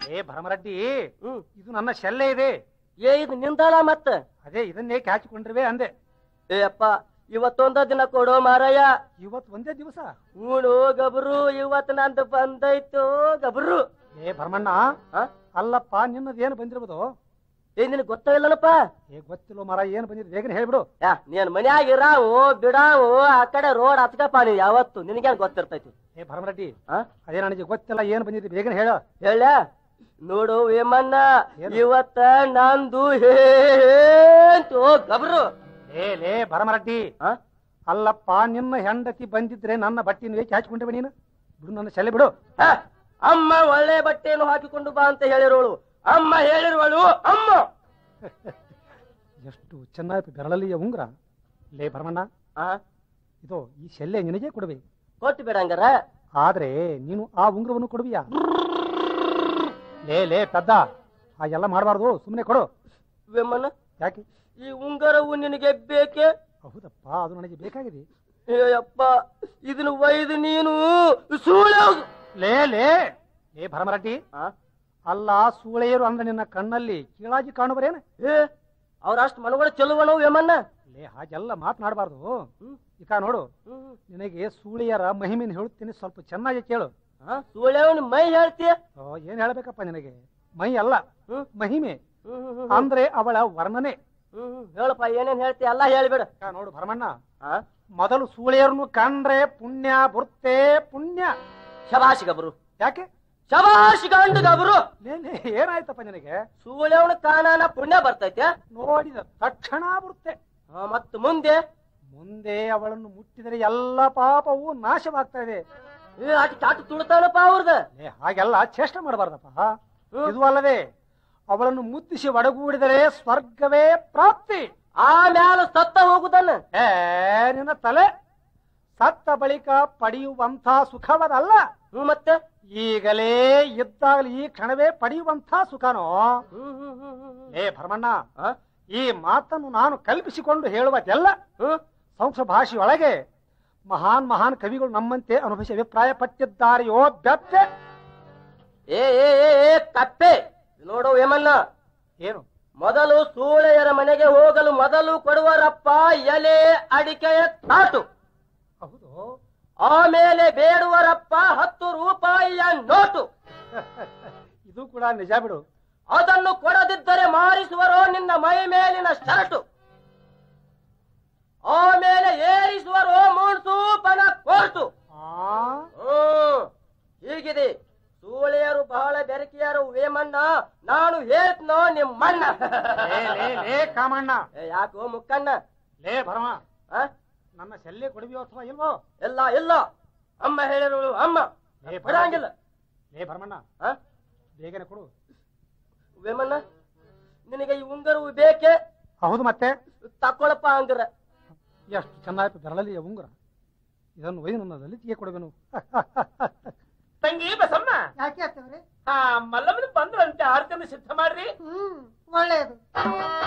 ಏ ಭರಮರೆಡ್ಡಿ ಹ್ಮ್ ಇದು ನನ್ನ ಶೆಲ್ಲೆ ಇದೆ ಏ ಇದು ನಿಂದಲ್ಲ ಮತ್ತ ಅದೇ ಇದನ್ನೇ ಕ್ಯಾಚಿಕೊಂಡಿರುವೆ ಅಂದೆ ಏ ಅಪ್ಪ ಇವತ್ತೊಂದ ದಿನ ಕೊಡೋ ಮಾರಾಯ ಇವತ್ತು ಒಂದೇ ದಿವಸ ಹೂಣು ಗಬ್ರು ಇವತ್ತು ನಂದು ಬಂದೈತು ಗಬ್ರು ಏ ಭರಮಣ್ಣ ಆ? ಅಲ್ಲಪ್ಪ ನಿನ್ನದು ಏನು ಬಂದಿರ್ಬೋದು ಏ ನಿನಗ್ ಗೊತ್ತಾಗಿಲ್ಲನಪ್ಪ ಏ ಗೊತ್ತಿಲ್ಲ ಮರ ಏನು ಬಂದಿದ್ದು ಬೇಗನೆ ಹೇಳ್ಬಿಡು ಯಾ ನೀನ್ ಮನ್ಯಾಗ ಇರಾವು ಬಿಡಾವು ಆ ಕಡೆ ರೋಡ್ ಹತ್ಕಪ್ಪ ನೀವ್ ಯಾವತ್ತು ನಿನಗೇನ್ ಗೊತ್ತಿರ್ತೈತಿ ಏ ಭರಮರೆಡ್ಡಿ ಆ ಅದೇ ನನಗೆ ಗೊತ್ತಿಲ್ಲ ಏನು ಬಂದಿದ್ದು ಬೇಗನೆ ಹೇಳು ಹೇಳ ನೋಡು ವೇಮಣ್ಣ ಏನು? ಇವತ್ತ ನಂದು ಹೇಂತು ಗಬ್ರು ಏ ಲೇ ಭರಮರೆಡ್ಡಿ ಆ? ಅಲ್ಲಪ್ಪ ನಿನ್ನ ಹೆಂಡತಿ ಬಂದಿದ್ರೆ ನನ್ನ ಬಟ್ಟೆನ ಏಕೆ ಹಾಚಿಕೊಂಡಿವೆ ನೀನು ಬಿಡು ನನ್ನ ಶೆಲೆ ಬಿಡು ಹ, ಅಮ್ಮ ಒಳ್ಳೆ ಬಟ್ಟೆಯನ್ನು ಹಾಕಿಕೊಂಡು ಬಾ ಅಂತ ಹೇಳಿರೋಳು ಅಮ್ಮ ಹೇಳಿರುವಳು ಅಮ್ಮ ಎಷ್ಟು ಚೆನ್ನಾಯ್ತು ಬೆರಳಲ್ಲಿಯ ಉಂಗ್ರ ಲೇ ಭರಮಣ್ಣ ಆ, ಇದು ಈ ಶೆಲ್ಲೆ ನಿನಗೆ ಕೊಡುವೆ ಕೊಟ್ಟು ಬಿಡ ಹಂಗಾರ ಆದ್ರೆ ನೀನು ಆ ಉಂಗ್ರವನ್ನು ಕೊಡುವಿಯಾ ಲೇ ಲೇ ಪೆದ್ದ ಹಾಗೆಲ್ಲ ಮಾಡಬಾರ್ದು ಸುಮ್ಮನೆ ಕೊಡು ವೇಮಣ್ಣ ಯಾಕೆ ಈ ಉಂಗರವು ನಿನಗೆ ಬೇಕೆ ಹೌದಪ್ಪ ಅದು ನನಗೆ ಬೇಕಾಗಿದೆ ಅಪ್ಪ ಇದನ್ನು ಒಯ್ದು ನೀನು ಸೂಳೆ ಹೋಗು. ಲೇ ಲೇ ಲೇ ಭರಮರೆಡ್ಡಿ ಆ? ಅಲ್ಲ ಸೂಳೆಯರು ಅಂದ್ರೆ ನಿನ್ನ ಕಣ್ಣಲ್ಲಿ ಕೀಳಾಗಿ ಕಾಣುವರೇನು ಏ ಅವ್ರಷ್ಟು ಮನಗಳು ಚೆಲುವನು ವೇಮಣ್ಣ ಲೇ ಹಾಗೆಲ್ಲ ಮಾತನಾಡಬಾರ್ದು ಹ್ಮ್. ಈಗ ನೋಡು ಹ್ಮ್. ನಿನಗೆ ಸೂಳೆಯರ ಮಹಿಮೆನ ಹೇಳುತ್ತೀನಿ ಸ್ವಲ್ಪ ಚೆನ್ನಾಗಿ ಕೇಳು ಆ, ಸೂಳೆ ಅವ್ನ ಮೈ ಹೇಳ್ತೀಯ ಓ, ಏನ್ ಹೇಳ್ಬೇಕಪ್ಪ ನಿನಗೆ ಮೈ ಅಲ್ಲ ಹ್ಮ್. ಮಹಿಮೆ ಹ್ಮ್, ಹ್ಮ್, ಹ್ಮ್, ಅಂದ್ರೆ ಅವಳ ವರ್ಣನೆ ಹ್ಮ್, ಹ್ಮ್. ಹೇಳಪ್ಪ ಏನೇನ್ ಹೇಳ್ತೀಯ ಎಲ್ಲ ಹೇಳ್ಬಿಡ ಈಗ ನೋಡು ಭರಮಣ್ಣ ಆ? ಮೊದಲು ಸೂಳೆಯರನ್ನು ಕಂಡ್ರೆ ಪುಣ್ಯ ಬರುತ್ತೆ ಪುಣ್ಯ ಶಬಾಷ್ ಗಬ್ರು ಯಾಕೆ ಶಬಾಷ್ ಗಂಡು ಗಬ್ರು ಲೇ ಲೇ, ಏನಾಯ್ತಪ್ಪ ನಿನಗೆ ಸೂಳೆ ಅವನ ಕಾಣಾನ ಪುಣ್ಯ ಬರ್ತೈತೆ ನೋಡಿದ ತಕ್ಷಣ ಬರುತ್ತೆ ಆ, ಮತ್ತ್ ಮುಂದೆ ಮುಂದೆ ಅವಳನ್ನು ಮುಟ್ಟಿದರೆ ಎಲ್ಲ ಪಾಪವು ನಾಶವಾಗ್ತಾ ಇದೆ ಏ ಅಟ್ ಚಾಟು ತುಳ್ತಾನಪ್ಪ ಅವ್ರದ ಲೇ, ಹಾಗೆಲ್ಲ ಚೇಷ್ಟೆ ಮಾಡಬಾರ್ದಪ್ಪ ಇದು ಅಲ್ಲದೆ ಅವಳನ್ನು ಮುತ್ತಿಸಿ ಒಡಗೂಡಿದರೆ ಸ್ವರ್ಗವೇ ಪ್ರಾಪ್ತಿ ಆಮ್ಯಾಲ ಸತ್ತ ಹೋಗುದನ್ನ ಏ ನಿನ್ನ ತಲೆ ಸತ್ತ ಬಳಿಕ ಪಡೆಯುವಂಥ ಸುಖವದಲ್ಲ ಹ್ಮ್ ಮತ್ತೆ ಈಗಲೇ ಇದ್ದಾಗಲೇ ಈ ಕ್ಷಣವೇ ಪಡೆಯುವಂಥ ಸುಖನೋ ಹ್ಮ್ ಹ್ಮ್ ಹ್ಮ್ ಹ್ಮ್ ಹ್ಮ್. ಏ ಭರಮಣ್ಣ ಆ? ಈ ಮಾತನ್ನು ನಾನು ಕಲ್ಪಿಸಿಕೊಂಡು ಹೇಳುವುದೆಲ್ಲ ಹ್ಮ್ ಸಂಸ್ಕೃತ ಭಾಷೆಯೊಳಗೆ ಮಹಾನ್ ಮಹಾನ್ ಕವಿಗಳು ನಮ್ಮಂತೆ ಅನುಭವಿಸಿ ಅಭಿಪ್ರಾಯ ಪಟ್ಟಿದ್ದಾರೆಯೋ ಬೆತ್ತೆ ಏ ಏ ಏ ಏ ಕಪ್ಪೆ ನೋಡು ಏಮನ್ನ ಏನು ಮೊದಲು ಸೂಳೆಯರ ಮನೆಗೆ ಹೋಗಲು ಮೊದಲು ಕೊಡುವರಪ್ಪ ಎಲೆ ಅಡಿಕೆಯ ತಾಟು ಹೌದು ಆಮೇಲೆ ಬೇಡುವರಪ್ಪ ಹತ್ತು ರೂಪಾಯಿಯ ನೋಟು ಇದು ಕೂಡ ನಿಜ ಬಿಡು ಅದನ್ನು ಕೊಡದಿದ್ದರೆ ಮಾರಿಸುವರೋ ನಿನ್ನ ಮೈ ಮೇಲಿನ ಶರಟು ಆಮೇಲೆ ಏರಿಸುವರೋ ಮೂಡ್ಸು ಪನ ಕೋರ್ಟು ಆ ಹ್ಮ್ ಹೀಗಿದೆ ಸೂಳೆಯರು ಬಹಳ ಬೆರಕಿಯರು ವೇಮಣ್ಣ ನಾನು ಹೇಳ್ತನೋ ನಿಮ್ಮಣ್ಣ ಲೇ ಲೇ ಲೇ ಕಾಮಣ್ಣ ಏ, ಯಾಕೋ ಮುಕ್ಕಣ್ಣ ಲೇ ಭರಮ ಆ? ನನ್ನ ಶಲ್ಯ ಕೊಡುವಿಯೋ ಅಥವಾ ಇಲ್ವೋ ಇಲ್ಲ ಇಲ್ಲ ಅಮ್ಮ ಹೇಳಿರೋಳು ಅಮ್ಮ ಲೇ ಭರಮ. ಬಿಡಂಗಿಲ್ಲ ಲೇ ಭರಮಣ್ಣ ಆ? ಬೇಗನೆ ಕೊಡು ವೇಮಣ್ಣ ನಿನಗೆ ಈ ಉಂಗರವು ಬೇಕೆ ಹೌದು ಮತ್ತೆ ತಕೊಳಪ್ಪ ಹಂಗ್ರ ಎಷ್ಟು ಚೆನ್ನಾಯ್ತು ಬೆರಳಲ್ಲಿ ಉಂಗುರ ಇದನ್ನು ಒಯ್ದು ನನ್ನ ಲಲಿತಿಗೆ ಕೊಡುವೆನು ತಂಗಿ ಬಸಮ್ಮ ಯಾಕೆ ಆಗ್ತವ್ರಿ ಹಾ ಮಲ್ಲಮ್ಮನ ಬಂದ್ರಂತೆ ಆರ್ತನ ಸಿದ್ಧ ಮಾಡ್ರಿ ಹ್ಮ್ ಒಳ್ಳೇದು